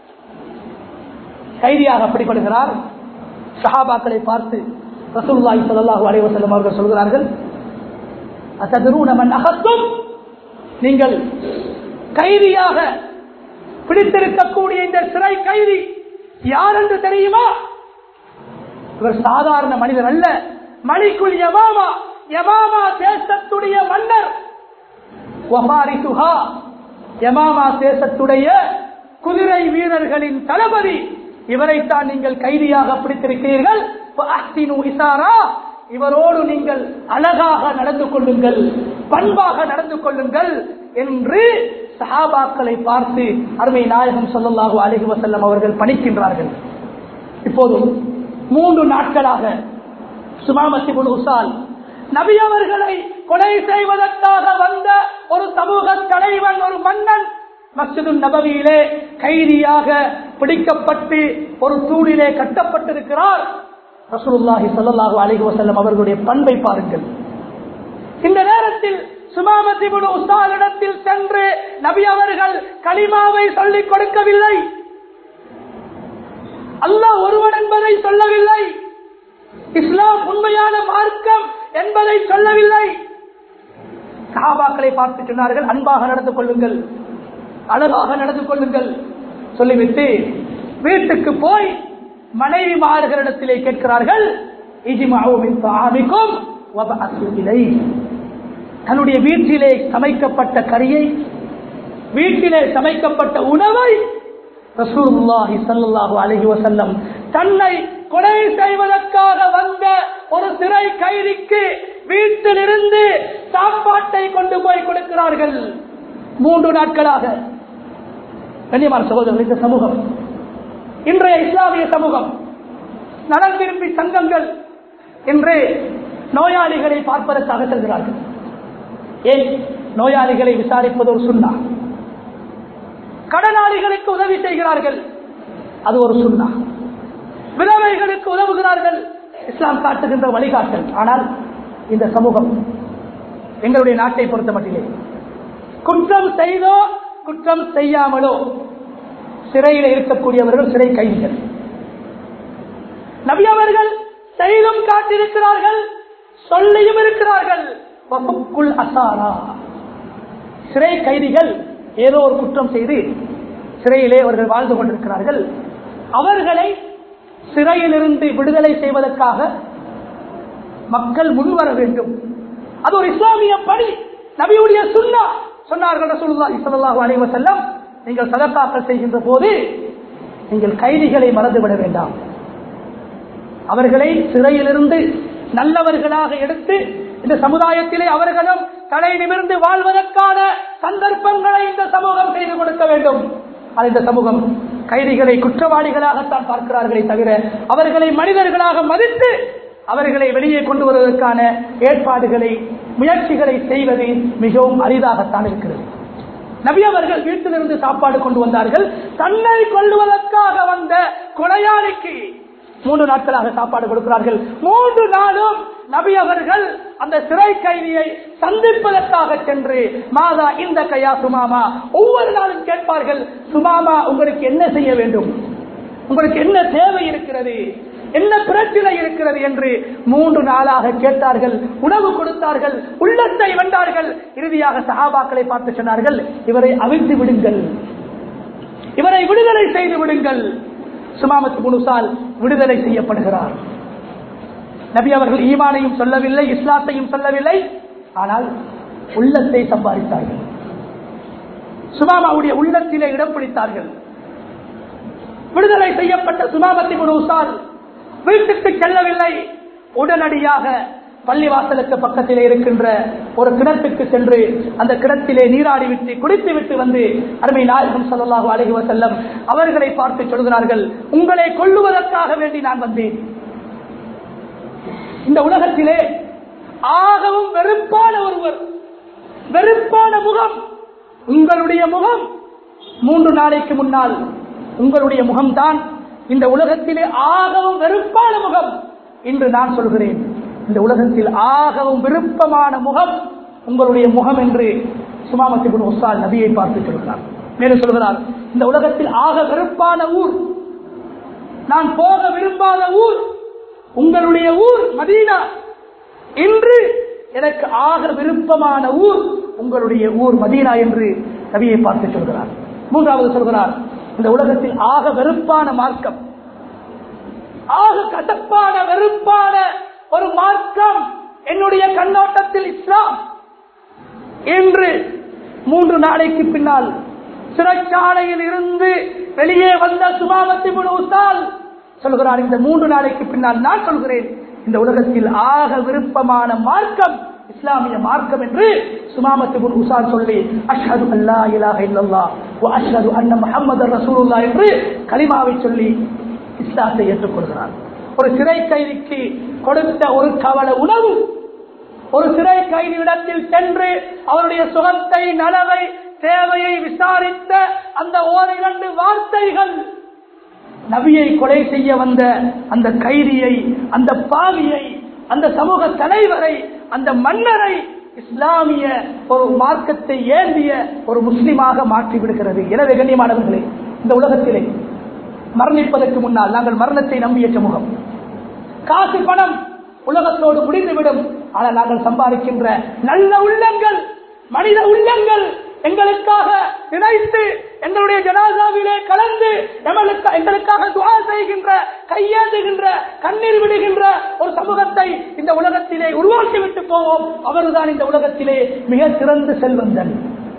கைதியாக அப்படிப்படுகிறார் சஹாபாக்களை பார்த்து ரசூலுல்லாஹி ஸல்லல்லாஹு அலைஹி வஸல்லம் அவர்கள் சொல்கிறார்கள் அத்ததரூன மன் அகத்தும் நீங்கள் கைதியாக பிடித்திருக்கக்கூடிய இந்த சிறை கைதி யார் என்று தெரியுமா இவர் சாதாரண மனிதர் அல்ல மணிக்குள் யமாமா யமாமா தேசத்துடைய மன்னர் வபாரிசுஹா யமாமா தேசத்துடைய குதிரை வீரர்களின் தளபதி இவரைத்தான் நீங்கள் கைதியாக பிடித்திருக்கிறீர்கள் இசாரா இவரோடு நீங்கள் அழகாக நடந்து கொள்ளுங்கள் பண்பாக நடந்து கொள்ளுங்கள் என்று சஹாபாக்களை பார்த்து அருமை நாயகம் சொல்லல்லாஹு அலஹி வசல்லம் அவர்கள் பணிக்கின்றார்கள் இப்போதும் மூன்று நாட்களாக சுமாமத்தி உசால் நபி அவர்களை கொலை செய்வதற்காக வந்த ஒரு சமூக தலைவன் ஒரு மன்னன் மஸ்ஜிது நபவியிலே கைதியாக பிடிக்கப்பட்டு ஒரு தூணிலே கட்டப்பட்டிருக்கிறார் ரசூலுல்லாஹி ஸல்லல்லாஹு அலைஹி வஸல்லம் அவர்களுடைய பண்பை பாருங்கள் இந்த நேரத்தில் சுமாமத்தி உஸ்தாதிடத்தில் சென்று நபி அவர்கள் கலிமாவை சொல்லிக் கொடுக்கவில்லை அல்லாஹ் ஒருவன் என்பதை சொல்லவில்லை இஸ்லாம் உண்மையான மார்க்கம் என்பதை சொல்லவில்லை சஹாபாக்களை பார்த்து சொன்னார்கள் அன்பாக நடந்து கொள்ளுங்கள் அழகாக நடந்து கொள்ளுங்கள் சொல்லிவிட்டு வீட்டுக்கு போய் மனைவி மாறுகளிடத்திலே கேட்கிறார்கள் தன்னுடைய வீட்டிலே சமைக்கப்பட்ட கரியை வீட்டிலே சமைக்கப்பட்ட உணவை ரசூலுல்லாஹி ஸல்லல்லாஹு அலைஹி வஸல்லம் தன்னை கொலை செய்வதற்காக வந்த ஒரு சிறை கைதிக்கு வீட்டிலிருந்து சாப்பாட்டை கொண்டு போய் கொடுக்கிறார்கள் மூன்று நாட்களாக கண்ணியமான சகோதரர்கள் இந்த சமூகம் இன்றைய இஸ்லாமிய சமூகம் நலன் விரும்பி சங்கங்கள் என்று நோயாளிகளை பார்ப்பதற்காக செல்கிறார்கள் ஏன் நோயாளிகளை விசாரிப்பது ஒரு சுண்ணா கடனாளிகளுக்கு உதவி செய்கிறார்கள் அது ஒரு சுண்ணா விதவைகளுக்கு உதவுகிறார்கள் இஸ்லாம் காட்டுகின்ற வழிகாட்டல் ஆனால் இந்த சமூகம் எங்களுடைய நாட்டை பொறுத்த மட்டிலே குற்றம் செய்தோ குற்றம் செய்யாமலோ சிறையில் இருக்கக்கூடியவர்கள் சிறை கைதிகள் நபி அவர்கள் செய்தும் காட்டியிருக்கிறார்கள் சொல்லியும் இருக்கிறார்கள் வஃபுக்குல் அசாரா சிறை கைதிகள் ஏதோ ஒரு குற்றம் செய்து சிறையிலே அவர்கள் வாழ்ந்து கொண்டிருக்கிறார்கள் அவர்களை சிறையிலிருந்து விடுதலை செய்வதற்காக மக்கள் முன்வர வேண்டும் அது ஒரு இஸ்லாமிய பணி நபியுடைய சுண்ணா சொன்னார்கள் ரசூலுல்லாஹி ஸல்லல்லாஹு அலைஹி வஸல்லம் நீங்கள் சதக்காக்கள் செய்கின்ற போது நீங்கள் கைதிகளை மறந்துவிட வேண்டாம் அவர்களை சிறையிலிருந்து நல்லவர்களாக எடுத்து இந்த சமுதாயத்திலே அவர்களும் தலை நிமிர்ந்து வாழ்வதற்கான சந்தர்ப்பங்களை இந்த சமூகம் செய்து கொடுக்க வேண்டும் அது இந்த சமூகம் கைதிகளை குற்றவாளிகளாகத்தான் பார்க்கிறார்களே தவிர அவர்களை மனிதர்களாக மதித்து அவர்களை வெளியே கொண்டு வருவதற்கான ஏற்பாடுகளை முயற்சிகளை செய்வது மிகவும் அரிதாகத்தான் இருக்கிறது நபி அவர்கள் வீட்டிலிருந்து சாப்பாடு கொண்டு வந்தார்கள் தன்னை கொள்ளுவதற்காக வந்த கொலையாளிக்கு மூன்று நாட்களாக சாப்பாடு கொடுக்கிறார்கள் மூன்று நாளும் நபி அவர்கள் அந்த சிறை கைதியை சந்திப்பதற்காக சென்று மாதா இந்த கையா சுமாமா ஒவ்வொரு நாளும் கேட்பார்கள் சுமாமா உங்களுக்கு என்ன செய்ய வேண்டும் உங்களுக்கு என்ன தேவை இருக்கிறது என்ன பிரச்சனை இருக்கிறது என்று மூன்று நாளாக கேட்டார்கள் உணவு கொடுத்தார்கள் உள்ளத்தை வென்றார்கள் இறுதியாக சஹாபாக்களை பார்த்து சொன்னார்கள் இவரை அவிழ்த்து விடுங்கள் இவரை விடுதலை செய்து விடுங்கள் சுமாமத் முனுசால் விடுதலை செய்யப்படுகிறார் நபி அவர்கள் ஈமானையும் சொல்லவில்லை இஸ்லாத்தையும் சொல்லவில்லை ஆனால் உள்ளத்தை சம்பாதித்தார்கள் சுமாமாவுடைய உள்ளத்திலே இடம் பிடித்தார்கள் விடுதலை செய்யப்பட்ட சுமாமத்தி முனுசால் வீட்டுக்கு செல்லவில்லை உடனடியாக பள்ளிவாசலுக்கு பக்கத்திலே இருக்கின்ற ஒரு கிணத்துக்கு சென்று அந்த கிணத்திலே நீராடி விட்டு குடித்து விட்டு வந்து அருமை நாயகம் சல்லாஹு அலஹி வசல்லம் அவர்களை பார்த்து சொல்கிறார்கள் உங்களை கொள்ளுவதற்காக வேண்டி நான் வந்தேன் இந்த உலகத்திலே ஆகவும் வெறுப்பான ஒருவர் வெறுப்பான முகம் உங்களுடைய முகம் மூன்று நாளைக்கு முன்னால் உங்களுடைய முகம்தான் இந்த உலகத்திலே ஆகவும் வெறுப்பான முகம் என்று நான் சொல்கிறேன் இந்த உலகத்தில் ஆகவும் விருப்பமான முகம் உங்களுடைய முகம் என்று சுமாமத்திபுன் உஸ்தால் நபியை பார்த்து சொல்கிறார் மேலும் சொல்கிறார் இந்த உலகத்தில் ஆக வெறுப்பான ஊர் நான் போக விரும்பாத ஊர் உங்களுடைய ஊர் மதீனா இன்று எனக்கு ஆக விருப்பமான ஊர் உங்களுடைய ஊர் மதீனா என்று நபியை பார்த்து சொல்கிறார் மூன்றாவது சொல்கிறார் இந்த உலகத்தில் ஆக வெறுப்பான மார்க்கம் ஆக கசப்பான வெறுப்பான ஒரு மார்க்கம் என்னுடைய கண்ணோட்டத்தில் இஸ்லாம் என்று மூன்று நாளைக்கு பின்னால் சிறைச்சாலையில் இருந்து வெளியே வந்த சுபாவத்தி முழுத்தால் சொல்கிறார் இந்த மூன்று நாளைக்கு பின்னால் நான் சொல்கிறேன் இந்த உலகத்தில் ஆக விருப்பமான மார்க்கம் இஸ்லாமிய மார்க்கம் என்று சுமாமத்து உசான் சொல்லி அஷ்ஹது அல்லா இலாஹ இல்லல்லா வ அஷ்ஹது அன்ன முஹம்மது ரசூலுல்லா என்று கலிமாவை சொல்லி இஸ்லாத்தை ஏற்றுக்கொள்கிறார் ஒரு சிறை கைதிக்கு கொடுத்த ஒரு கவல உணவு ஒரு சிறை கைதி இடத்தில் சென்று அவருடைய சுகத்தை நலவை தேவையை விசாரித்த அந்த ஓரிரண்டு வார்த்தைகள் நபியை கொலை செய்ய வந்த அந்த கைதியை அந்த பாவியை அந்த சமூக தலைவரை அந்த மன்னரை இஸ்லாமிய ஒரு மார்க்கத்தை ஏந்திய ஒரு முஸ்லிமாக மாற்றி விடுகிறது எனவே கண்ணியமானவர்களே இந்த உலகத்திலே மரணிப்பதற்கு முன்னால் நாங்கள் மரணத்தை நம்பிய சமூகம் காசு பணம் உலகத்தோடு முடிந்துவிடும் ஆனால் நாங்கள் சம்பாதிக்கின்ற நல்ல உள்ளங்கள் மனித உள்ளங்கள் எங்களுக்காக நினைத்து எங்களுடைய ஜனாதாவிலே கலந்து எங்களுக்கு எங்களுக்காக துவா செய்கின்ற கையேந்துகின்ற கண்ணீர் விடுகின்ற ஒரு சமூகத்தை இந்த உலகத்திலே உருவாக்கி விட்டு போவோம் அவர்தான் இந்த உலகத்திலே மிக சிறந்த செல்வந்தன்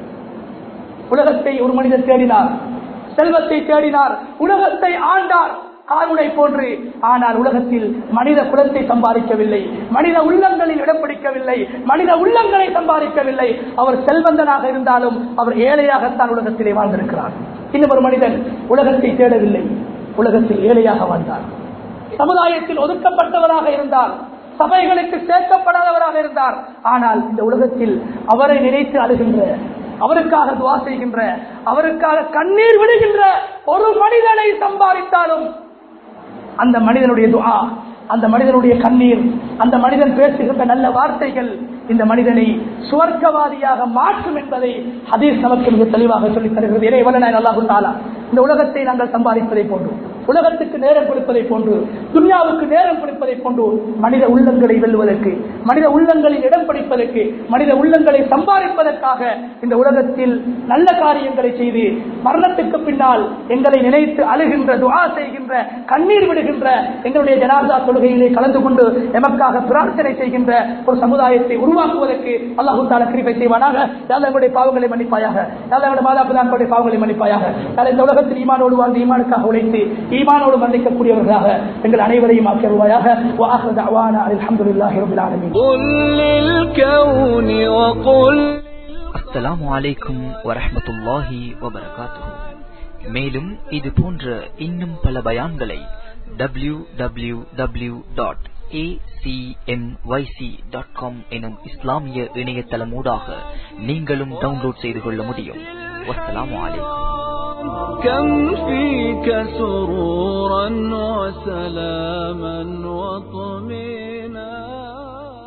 உலகத்தை ஒரு மனிதர் தேடினார் செல்வத்தை தேடினார் உலகத்தை ஆண்டார் காருணை போன்று ஆனால் உலகத்தில் மனித குலத்தை சம்பாதிக்கவில்லை மனித உள்ளங்களில் இடம் பிடிக்கவில்லை மனித உள்ளங்களை சம்பாதிக்கவில்லை அவர் செல்வந்தனாக இருந்தாலும் அவர் ஏழையாகத்தான் உலகத்திலே வாழ்ந்திருக்கிறார் இன்னும் ஒரு மனிதன் உலகத்தை தேடவில்லை உலகத்தில் ஏழையாக வாழ்ந்தார் சமுதாயத்தில் ஒதுக்கப்பட்டவராக இருந்தார் சபைகளுக்கு சேர்க்கப்படாதவராக இருந்தார் ஆனால் இந்த உலகத்தில் அவரை நினைத்து அழுகின்ற அவருக்காக துவா செய்கின்ற அவருக்காக கண்ணீர் விடுகின்ற ஒரு மனிதனை சம்பாதித்தாலும் அந்த மனிதனுடைய துஆ அந்த மனிதனுடைய கண்ணீர் அந்த மனிதன் பேசுகின்ற நல்ல வார்த்தைகள் இந்த மனிதனை சுவர்க்கவாதியாக மாற்றும் என்பதை ஹதீஸ் நமக்கு மிக தெளிவாக சொல்லித் தருகிறது இறைவன அல்லாஹு தாலா இந்த உலகத்தை நாங்கள் சம்பாதிப்பதை போன்றோம் உலகத்துக்கு நேரம் கொடுப்பதை போன்று துன்யாவுக்கு நேரம் கொடுப்பதை போன்று மனித உள்ளங்களை வெல்வதற்கு மனித உள்ளங்களில் இடம் பிடிப்பதற்கு மனித உள்ளங்களை சம்பாதிப்பதற்காக இந்த உலகத்தில் நல்ல காரியங்களை செய்து மரணத்துக்கு பின்னால் எங்களை நினைத்து அழுகின்ற துவா செய்கின்ற கண்ணீர் விடுகின்ற எங்களுடைய ஜனாதா தொழுகையிலே கலந்து கொண்டு எமக்காக பிரார்த்தனை செய்கின்ற ஒரு சமுதாயத்தை உருவாக்குவதற்கு அல்லாஹு தால கிருபை செய்வானாக யாழ் எங்களுடைய பாவங்களை மன்னிப்பாயாக யாழ் எங்களுடைய மாதா பிதாக்களுடைய பாவங்களை மன்னிப்பாயாக யாழ் இந்த உலகத்தில் ஈமானோடு வாழ்ந்து ஈமானுக்காக உழைத்து ஈமானோடு மன்னிக்கக்கூடியவர்களாக எங்கள் அனைவரையும் ஆக்கியருவாயாக وآخر دعوانا الحمد لله رب العالمين قل للكون وقل அஸ்ஸலாமு அலைக்கும் வரஹ்மத்துல்லாஹி வபரகாத்துஹு மேலும் இது போன்ற இன்னும் பல பயான்களை W W W dot dot com எனும் இஸ்லாமிய இணையதளமூடாக நீங்களும் டவுன்லோட் செய்து கொள்ள முடியும் வஸ்ஸலாமு அலைக்கும் كم فيك سرورا وسلاما وطمئنا